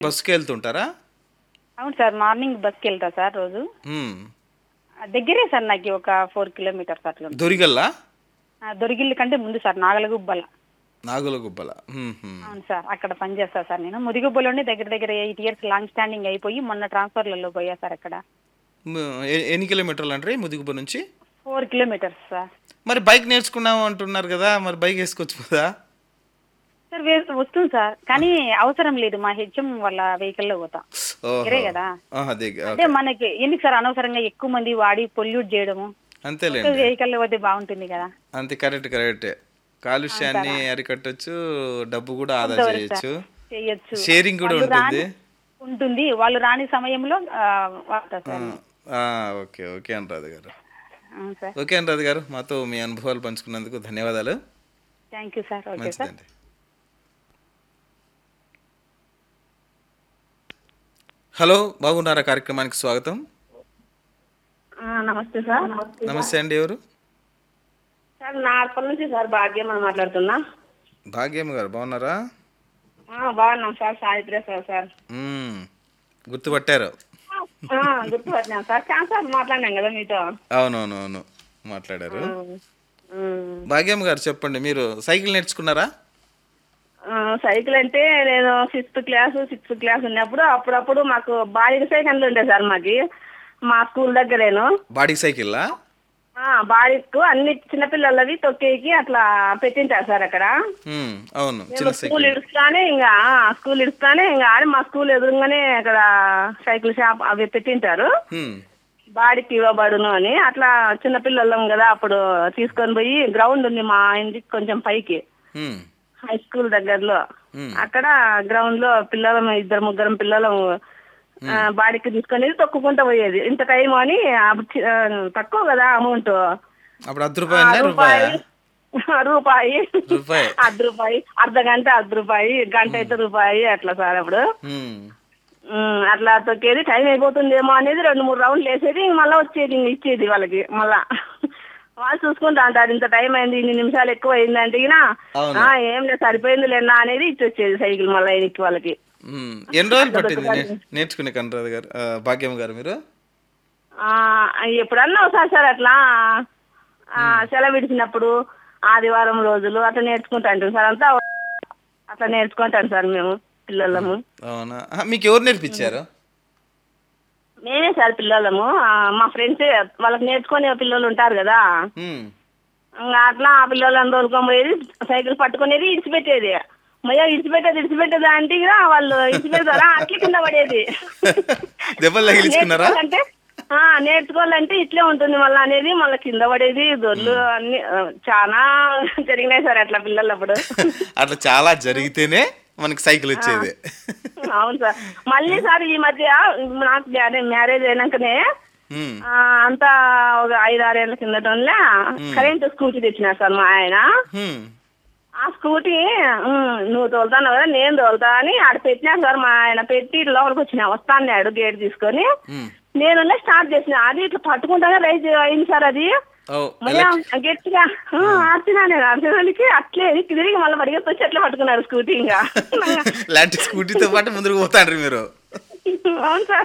బస్సుకి వెళ్తుంటారా అవును sir morning బస్కి వెళ్తా సార్ రోజు మ్మ్. దగ్గరే సార్ నాకు ఒక ఫోర్ కిలోమీటర్స్ అట్లా ఉంటుంది. దొరిగల్లా ఆ, దొరికిల్లు కంటే ముందు సార్ నాగలగుబ్బల నాగుల గుబ్బల మ్మ్, మ్మ్. అవును సార్ అక్కడ పనిచేస్తా సార్ నేను ముదిగుబ్బలోనే దగ్గర దగ్గర ఎయిట్ ఇయర్స్ లాంగ్ స్టాండింగ్ అయిపోయి మొన్న ట్రాన్స్ఫర్లలో పోయా సార్ అక్కడ మ్, ఎ- ఎన్ని కిలోమీటర్లు అంటారు ముదిగుబ్బ నుంచి ఫోర్ కిలోమీటర్స్ సార్ మరి బైక్ నేర్చుకున్నాము అంటున్నారు కదా మరి బైక్ వేసుకోవచ్చు కదా సార్ వే- వస్తుంది సార్ కానీ అవసరం లేదు మా హెచ్ఎం వాళ్ళ వెహికల్లో పోతా ఓహో. దగ్గరే కదా ఆహా, అదే అంటే మనకి ఎందుకు సార్ అనవసరంగా ఎక్కువ మంది వాడి పొల్యూట్ చేయడము అంతేలేండి వెహికల్లో పోతే బాగుంటుంది కదా అంతే కరెక్ట్ కరెక్టే కాలుష్యాన్ని అరికట్టొచ్చు డబ్బు కూడా ఆదా చేయొచ్చు చేయొచ్చు షేరింగ్ కూడా వాళ్ళు ఉంటుంది రాని- ఉంటుంది వాళ్ళు రాని సమయంలో ఆ, వాడతా సార్ ఆ, ఓకే ఓకే అనురాధ గారు అవును సార్ ఓకే అనురాధ గారు మాతో మీ అనుభవాలు పంచుకున్నందుకు ధన్యవాదాలు thank you sir okay sir మంచిదండి హలో బాగున్నారా కార్యక్రమానికి స్వాగతం నమస్తే సార్ నమస్తే అండి ఎవరు సార్ నార్పల్ నుంచి సార్ భాగ్యం అని మాట్లాడుతున్నా భాగ్యమ్మ గారు బాగున్నారా ఆ, బాగున్నాం సార్ సాయి ప్రసాద్ సార్ మ్మ్. గుర్తుపట్టారు ఆ, గుర్తుపట్టినాం సార్ చాలా సార్ మాట్లాడినాం కదా మీతో అవునవును అవును మాట్లాడారు ఉమ్. భాగ్యమ్మ గారు చెప్పండి మీరు సైకిల్ నేర్చుకున్నారా ఆ, సైకిల్ అంటే నేను ఫిఫ్త్ క్లాస్ సిక్స్త్ క్లాస్ ఉన్నప్పుడు అప్పుడప్పుడు మాకు బాడీ సైకిల్ ఉండే సార్ మాకి మా స్కూల్ దగ్గరేను బాడీ సైకిల్లా బాడీకు అన్ని చిన్నపిల్లలవి తొక్కేకి అట్లా పెట్టింటారు సార్ అక్కడ మ్మ్. అవును మేము చిన్న స్కూల్ సైకిల్ ఇడుస్తానే ఇంకా స్కూల్ ఇడుస్తానే ఇంకా ఆడ మా స్కూల్ ఎదురుగానే అక్కడ సైకిల్ షాప్ అవి పెట్టింటారు మ్మ్. బాడీకి ఇవ్వబడును అని అట్లా చిన్నపిల్లలం కదా అప్పుడు తీసుకొని పోయి గ్రౌండ్ ఉంది మా ఇంటికి కొంచెం పైకి మ్మ్. హై స్కూల్ దగ్గరలో మ్మ్. అక్కడ గ్రౌండ్ లో పిల్లలం ఇద్దరు ముగ్గురం పిల్లలం ఆ, బాడీకి తీసుకొని తొక్కుకుంటూ పోయేది ఇంత టైం అని అప్పుడు చి- ఆ, తక్కువ కదా అమౌంట్ అప్పుడు అర్ధ రూపాయలు రూపాయ రూపాయి రూపాయి అర్ధ రూపాయి అర్ధ గంట అర్ధ రూపాయి గంట అయితే రూపాయి అట్లా సార్ అప్పుడు మ్మ్. ఉమ్, అట్లా తొక్కేది టైం అయిపోతుందేమో అనేది రెండు మూడు రౌండ్లు వేసేది ఇంక మళ్ళీ వచ్చేది ఇంక ఇచ్చేది వాళ్ళకి మళ్ళా వాళ్ళు చూసుకుంటా అంటారు ఇంత టైం అయింది ఇన్ని నిమిషాలు ఎక్కువ అయిందంటే ఈయన, అవును. "ఆ, ఏం లేదు సరిపోయింది లేనా అనేది ఇచ్చొచ్చేది సైకిల్ మళ్ళీ ఆయనకి వాళ్ళకి మ్మ్. ఎన్ని రోజులు పట్టింది నే- నేర్చుకునే కనరాధ గారు ఆ, భాగ్యమ్మ గారు మీరు ఆ, ఎప్పుడన్నా ఒకసారి సార్ అట్లా ఆ, సెలవు విడిచినప్పుడు ఆదివారం రోజులు అట్లా నేర్చుకుంటాంటాం సార్ అంతా అట్లా నేర్చుకుంటాం సార్ మేము పిల్లలము అవునా ఆహా, మీకు ఎవరు నేర్పించారు మేమే సార్ పిల్లలము ఆ, మా ఫ్రెండ్స్ వాళ్ళకి నేర్చుకునే పిల్లలు ఉంటారు కదా మ్మ్. ఇంకా అట్లా ఆ పిల్లలను తోలుకొని పోయేది సైకిల్ పట్టుకునేది ఇడిచిపెట్టేది మయ్య ఇడిచిపెట్టేది ఇడిచిపెట్టేది అంటే ఇక వాళ్ళు ఇడిచిపెడతారా అట్లా కింద పడేది దెబ్బలు తగిలించుకున్నారా నేర్చుకోవాలంటే ఆ, నేర్చుకోవాలంటే ఇట్లే ఉంటుంది మళ్ళీ అనేది మళ్ళీ కింద పడేది దొర్లు అన్ని ఆ, చాలా జరిగినాయి సార్ అట్లా పిల్లలు అప్పుడు అట్లా చాలా జరిగితేనే మనకి సైకిల్ వచ్చేది అవును సార్ మళ్ళీ సార్ ఈ మధ్య నాకు మ్యారేజ్ అయినాకనే మ్మ్. ఆ, అంతా ఒక ఐదు ఆరేళ్ల కిందటంలో కరెంట్ స్కూటీ తెచ్చినారు సార్ మా ఆయన మ్మ్. ఆ స్కూటీ ఉమ్, నువ్వు తోలుతాను కదా నేను తోలుతా అని ఆడ పెట్టినా సార్ మా ఆయన పెట్టి లోపలికి వచ్చిన వస్తాన్నాడు గేట్ తీసుకొని మ్మ్. నేను స్టార్ట్ చేసిన అది ఇట్లా పట్టుకుంటానే రైజ్ అయింది సార్ అది ఓ మళ్ళీ గట్టిగా ఆ, ఆర్చినా నేను ఆర్చడానికి అట్లే ఎనికి తిరిగి మళ్ళీ పరిగెత్తి వచ్చి అట్లా పట్టుకున్నాడు స్కూటీ ఇంకా లాంటి స్కూటీతో పాటు ముందుకు పోతాండ్రి మీరు అవును సార్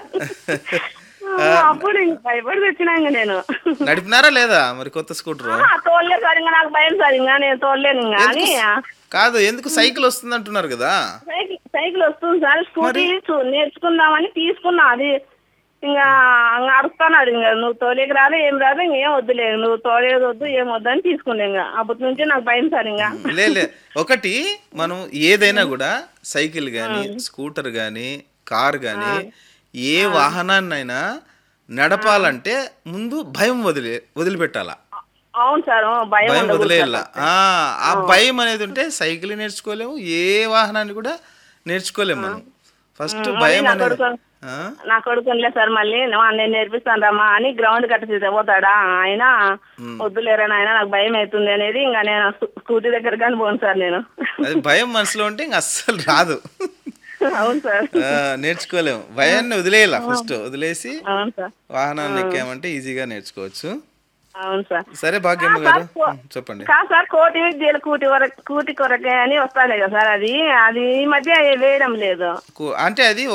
ఆ, అప్పుడు ఇంక భయపడి తెచ్చినా ఇంకా నేను నడిపినారా లేదా మరి కొత్త స్కూటర్ ఆ, తోలలేదు సార్ ఇంకా నాకు భయం సార్ ఇంకా నేను తోలలేను ఇంకా అని కాదు ఎందుకు సైకిల్ వస్తుంది అంటున్నారు కదా సైకిల్ సైకిల్ వస్తుంది సార్ స్కూటీ చూ- నేర్చుకుందామని తీసుకున్నా అది ఇంకా ఇంకా అడుగుతున్నాడు ఇంకా నువ్వు తోలేకి రాదు ఏం రాదు ఇంకేం వద్దులే నువ్వు తోలేది వద్దు ఏం వద్దు అని తీసుకున్నా ఇంకా అప్పటి నుంచి నాకు భయం సార్ ఇంకా లే లే ఒకటి మనం ఏదైనా కూడా సైకిల్ కానీ స్కూటర్ కానీ కార్ కానీ ఏ వాహనాన్నైనా నడపాలంటే ముందు భయం వదిలే వదిలిపెట్టాలా అవును సార్ భయం భయం ఉండకూడదు వదిలేయాల ఆ ఆ భయం అనేది ఉంటే సైకిల్ నేర్చుకోలేము ఏ వాహనాన్ని కూడా నేర్చుకోలేము మనం ఫస్ట్ భయం నా అనేది కొడుకు ఆ? నా కొడుకునిలే సార్ మళ్ళీ "నా- నేను నేర్పిస్తాను రమ్మా అని గ్రౌండ్ కట్ట పోతాడా ఆయన వద్దులేరా నాయన నాకు భయం అవుతుంది అనేది ఇంకా నేను స్కూ- స్కూటీ దగ్గర కానీ పోను సార్ నేను అది భయం మనసులో ఉంటే ఇంక అస్సలు రాదు అవును సార్ ఆ, నేర్చుకోలేము భయాన్ని వదిలేయాల ఫస్ట్ వదిలేసి అవును సార్ వాహనాన్ని ఎక్కామంటే ఈజీగా నేర్చుకోవచ్చు అవును సార్ సరే భాగ్యమ్మ ఆ, గారు సార్, కో- ఉమ్, చెప్పండి కాదు సార్ కోటి విద్యలు కూటి వరకు కూటి కొరకే అని వస్తాయి కదా సార్ అది అది ఈ మధ్య వేయడం లేదు కు- అంటే అది